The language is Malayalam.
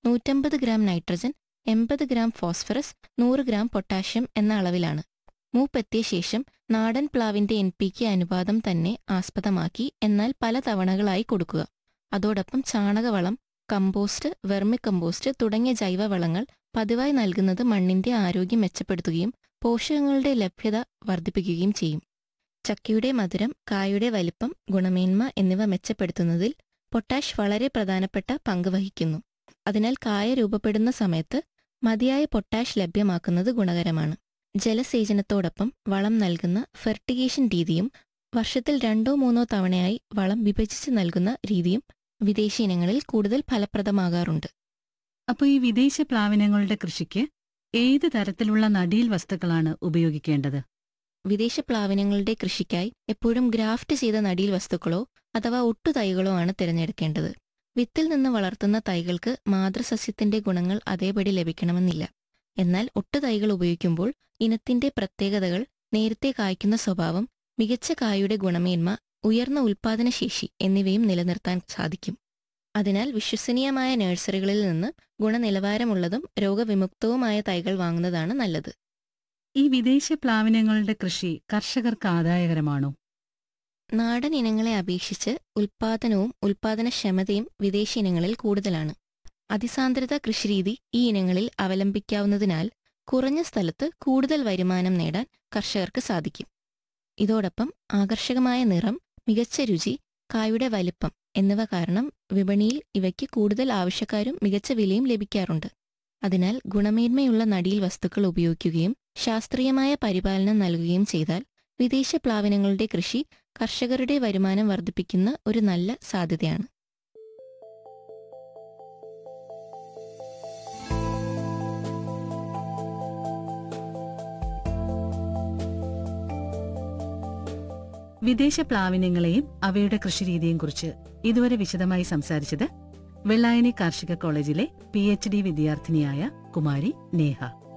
നൂറ്റമ്പത് ഗ്രാം നൈട്രജൻ എൺപത് ഗ്രാം ഫോസ്ഫറസ് നൂറ് ഗ്രാം പൊട്ടാഷ്യം എന്ന അളവിലാണ് മൂപ്പെത്തിയ ശേഷം നാടൻ പ്ലാവിന്റെ എൻ പി കെ അനുപാതം തന്നെ ആസ്പദമാക്കി എന്നാൽ പല തവണകളായി കൊടുക്കുക അതോടൊപ്പം ചാണകവളം കമ്പോസ്റ്റ് വെർമി കമ്പോസ്റ്റ് തുടങ്ങിയ ജൈവവളങ്ങൾ പതിവായി നൽകുന്നത് മണ്ണിന്റെ ആരോഗ്യം മെച്ചപ്പെടുത്തുകയും പോഷകങ്ങളുടെ ലഭ്യത വർദ്ധിപ്പിക്കുകയും ചെയ്യും ചക്കയുടെ മധുരം കായുടെ വലിപ്പം ഗുണമേന്മ എന്നിവ മെച്ചപ്പെടുത്തുന്നതിൽ പൊട്ടാഷ് വളരെ പ്രധാനപ്പെട്ട പങ്ക് വഹിക്കുന്നു അതിനാൽ കായ രൂപപ്പെടുന്ന സമയത്ത് മതിയായ പൊട്ടാഷ് ലഭ്യമാക്കുന്നത് ഗുണകരമാണ് ജലസേചനത്തോടൊപ്പം വളം നൽകുന്ന ഫെർട്ടിഗേഷൻ രീതിയും വർഷത്തിൽ രണ്ടോ മൂന്നോ തവണയായി വളം വിഭജിച്ച് നൽകുന്ന രീതിയും വിദേശ ഇനങ്ങളിൽ കൂടുതൽ ഫലപ്രദമാകാറുണ്ട് അപ്പോൾ ഈ വിദേശ പ്ലാവിനങ്ങളുടെ കൃഷിക്ക് ഏത് തരത്തിലുള്ള നടീൽ വസ്തുക്കളാണ് ഉപയോഗിക്കേണ്ടത് വിദേശ പ്ലാവനങ്ങളുടെ കൃഷിക്കായി എപ്പോഴും ഗ്രാഫ്റ്റ് ചെയ്ത നടീൽ വസ്തുക്കളോ അഥവാ ഒട്ടുതൈകളോ ആണ് തിരഞ്ഞെടുക്കേണ്ടത് വിത്തിൽ നിന്ന് വളർത്തുന്ന തൈകൾക്ക് മാതൃസസ്യത്തിന്റെ ഗുണങ്ങൾ അതേപടി ലഭിക്കണമെന്നില്ല എന്നാൽ ഒട്ടുതൈകൾ ഉപയോഗിക്കുമ്പോൾ ഇനത്തിന്റെ പ്രത്യേകതകൾ നേരത്തെ കായ്ക്കുന്ന സ്വഭാവം മികച്ച കായുടെ ഗുണമേന്മ ഉയർന്ന ഉൽപാദനശേഷി എന്നിവയും നിലനിർത്താൻ സാധിക്കും അതിനാൽ വിശ്വസനീയമായ നഴ്സറികളിൽ നിന്ന് ഗുണനിലവാരമുള്ളതും രോഗവിമുക്തവുമായ തൈകൾ വാങ്ങുന്നതാണ് നല്ലത് ഈ വിദേശ പ്ലാവിനങ്ങളുടെ കൃഷി കർഷകർക്ക് ആദായകരമാണോ നാടൻ ഇനങ്ങളെ അപേക്ഷിച്ച് ഉൽപാദനവും ഉൽപാദനക്ഷമതയും വിദേശ ഇനങ്ങളിൽ കൂടുതലാണ് അതിസാന്ദ്രത കൃഷിരീതി ഈ ഇനങ്ങളിൽ അവലംബിക്കാവുന്നതിനാൽ കുറഞ്ഞ സ്ഥലത്ത് കൂടുതൽ വരുമാനം നേടാൻ കർഷകർക്ക് സാധിക്കും ഇതോടൊപ്പം ആകർഷകമായ നിറം മികച്ച രുചി കായുടെ വലിപ്പം എന്നിവ കാരണം വിപണിയിൽ ഇവയ്ക്ക് കൂടുതൽ ആവശ്യക്കാരും മികച്ച വിലയും ലഭിക്കാറുണ്ട് അതിനാൽ ഗുണമേന്മയുള്ള നടീൽ വസ്തുക്കൾ ഉപയോഗിക്കുകയും ശാസ്ത്രീയമായ പരിപാലനം നൽകുകയും ചെയ്താൽ വിദേശ പ്ലാവനങ്ങളുടെ കൃഷി കർഷകരുടെ വരുമാനം വർദ്ധിപ്പിക്കുന്ന ഒരു നല്ല സാധ്യതയാണ് വിദേശ പ്ലാവിനങ്ങളെയും അവയുടെ കൃഷിരീതിയെയും കുറിച്ച് ഇതുവരെ വിശദമായി സംസാരിച്ചത് വെള്ളായണി കാർഷിക കോളേജിലെ പി എച്ച് ഡി വിദ്യാർത്ഥിനിയായ കുമാരി നേഹ